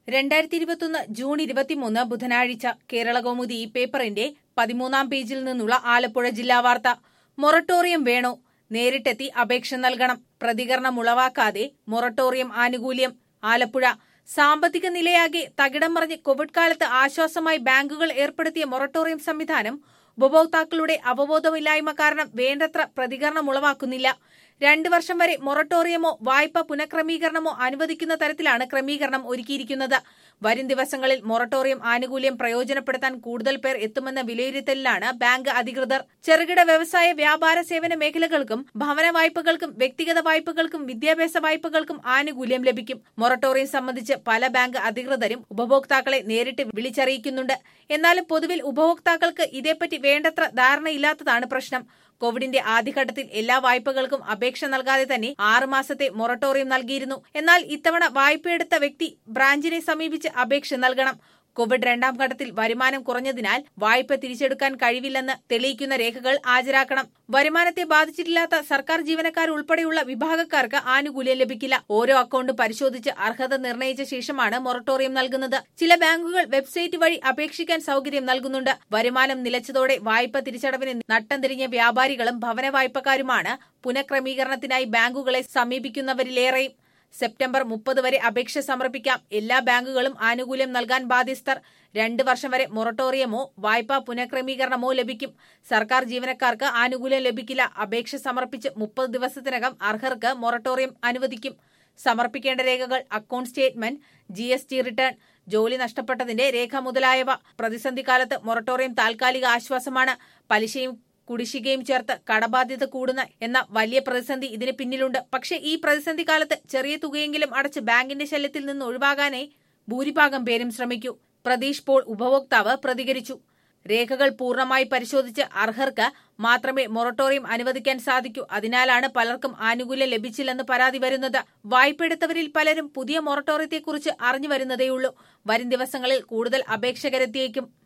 രണ്ടായിരത്തി ഇരുപത്തൊന്ന് ജൂൺ ഇരുപത്തിമൂന്ന് ബുധനാഴ്ച കേരളകൗമുദി ഈ പേപ്പറിന്റെ പതിമൂന്നാം പേജിൽ നിന്നുള്ള ആലപ്പുഴ ജില്ലാ വാർത്ത മൊറട്ടോറിയം വേണോ നേരിട്ടെത്തി അപേക്ഷ നൽകണം പ്രതികരണം ഉളവാക്കാതെ മൊറട്ടോറിയം ആനുകൂല്യം ആലപ്പുഴ സാമ്പത്തിക നിലയാകെ തകിടം മറിഞ്ഞ് കോവിഡ് കാലത്ത് ആശ്വാസമായി ബാങ്കുകൾ ഏർപ്പെടുത്തിയ മൊറട്ടോറിയം സംവിധാനം ഉപഭോക്താക്കളുടെ അവബോധമില്ലായ്മ കാരണം വേണ്ടത്ര പ്രതികരണം ഉളവാക്കുന്നില്ല രണ്ട് വർഷം വരെ മൊറട്ടോറിയമോ വായ്പ പുനഃക്രമീകരണമോ അനുവദിക്കുന്ന തരത്തിലാണ് ക്രമീകരണം ഒരുക്കിയിരിക്കുന്നത് വരും ദിവസങ്ങളിൽ മൊറട്ടോറിയം ആനുകൂല്യം പ്രയോജനപ്പെടുത്താൻ കൂടുതൽ പേർ എത്തുമെന്ന വിലയിരുത്തലിലാണ് ബാങ്ക് അധികൃതർ ചെറുകിട വ്യവസായ വ്യാപാര സേവന മേഖലകൾക്കും ഭവന വായ്പകൾക്കും വ്യക്തിഗത വായ്പകൾക്കും വിദ്യാഭ്യാസ വായ്പകൾക്കും ആനുകൂല്യം ലഭിക്കും മൊറട്ടോറിയം സംബന്ധിച്ച് പല ബാങ്ക് അധികൃതരും ഉപഭോക്താക്കളെ നേരിട്ട് വിളിച്ചറിയിക്കുന്നുണ്ട് എന്നാലും പൊതുവിൽ ഉപഭോക്താക്കൾക്ക് ഇതേപ്പറ്റി വേണ്ടത്ര ധാരണയില്ലാത്തതാണ് പ്രശ്നം കോവിഡിന്റെ ആദ്യഘട്ടത്തിൽ എല്ലാ വായ്പകൾക്കും അപേക്ഷ നൽകാതെ തന്നെ ആറ് മാസത്തെ മൊറട്ടോറിയം നൽകിയിരുന്നു എന്നാൽ ഇത്തവണ വായ്പയെടുത്ത വ്യക്തി ബ്രാഞ്ചിനെ സമീപിച്ച് അപേക്ഷ നൽകണം കോവിഡ് രണ്ടാം ഘട്ടത്തിൽ വരുമാനം കുറഞ്ഞതിനാൽ വായ്പ തിരിച്ചെടുക്കാൻ കഴിവില്ലെന്ന് തെളിയിക്കുന്ന രേഖകൾ ഹാജരാക്കണം വരുമാനത്തെ ബാധിച്ചിട്ടില്ലാത്ത സർക്കാർ ജീവനക്കാർ ഉൾപ്പെടെയുള്ള വിഭാഗക്കാർക്ക് ആനുകൂല്യം ലഭിക്കില്ല ഓരോ അക്കൌണ്ടും പരിശോധിച്ച് അർഹത നിർണയിച്ച ശേഷമാണ് മൊറട്ടോറിയം നൽകുന്നത് ചില ബാങ്കുകൾ വെബ്സൈറ്റ് വഴി അപേക്ഷിക്കാൻ സൌകര്യം നൽകുന്നുണ്ട് വരുമാനം നിലച്ചതോടെ വായ്പ തിരിച്ചടവിന് നട്ടം തിരിഞ്ഞ വ്യാപാരികളും ഭവന വായ്പക്കാരുമാണ് പുനഃക്രമീകരണത്തിനായി ബാങ്കുകളെ സമീപിക്കുന്നവരിലേറെയും സെപ്റ്റംബർ മുപ്പത് വരെ അപേക്ഷ സമർപ്പിക്കാം എല്ലാ ബാങ്കുകളും ആനുകൂല്യം നൽകാൻ ബാധ്യസ്ഥർ രണ്ട് വർഷം വരെ മൊറട്ടോറിയമോ വായ്പാ പുനഃക്രമീകരണമോ ലഭിക്കും സർക്കാർ ജീവനക്കാർക്ക് ആനുകൂല്യം ലഭിക്കില്ല അപേക്ഷ സമർപ്പിച്ച് മുപ്പത് ദിവസത്തിനകം അർഹർക്ക് മൊറട്ടോറിയം അനുവദിക്കും സമർപ്പിക്കേണ്ട രേഖകൾ account statement G S T return ജോലി നഷ്ടപ്പെട്ടതിന്റെ രേഖ മുതലായവ പ്രതിസന്ധി കാലത്ത് മൊറട്ടോറിയം താൽക്കാലിക ആശ്വാസമാണ് പലിശയും കുടിശ്ശികയും ചേർത്ത് കടബാധ്യത കൂടുന്ന എന്ന വലിയ പ്രതിസന്ധി ഇതിന് പിന്നിലുണ്ട് പക്ഷേ ഈ പ്രതിസന്ധി കാലത്ത് ചെറിയ തുകയെങ്കിലും അടച്ച് ബാങ്കിന്റെ ശല്യത്തിൽ നിന്ന് ഒഴിവാകാനേ ഭൂരിഭാഗം പേരും ശ്രമിക്കൂ പ്രതീഷ് പോൾ ഉപഭോക്താവ് പ്രതികരിച്ചു രേഖകൾ പൂർണ്ണമായി പരിശോധിച്ച് അർഹർക്ക് മാത്രമേ മൊറട്ടോറിയം അനുവദിക്കാൻ സാധിക്കൂ അതിനാലാണ് പലർക്കും ആനുകൂല്യം ലഭിച്ചില്ലെന്ന് പരാതി വരുന്നത് വായ്പയെടുത്തവരിൽ പലരും പുതിയ മൊറട്ടോറിയത്തെക്കുറിച്ച് അറിഞ്ഞു വരുന്നതേയുള്ളൂ വരും ദിവസങ്ങളിൽ കൂടുതൽ അപേക്ഷകരെത്തിയേക്കും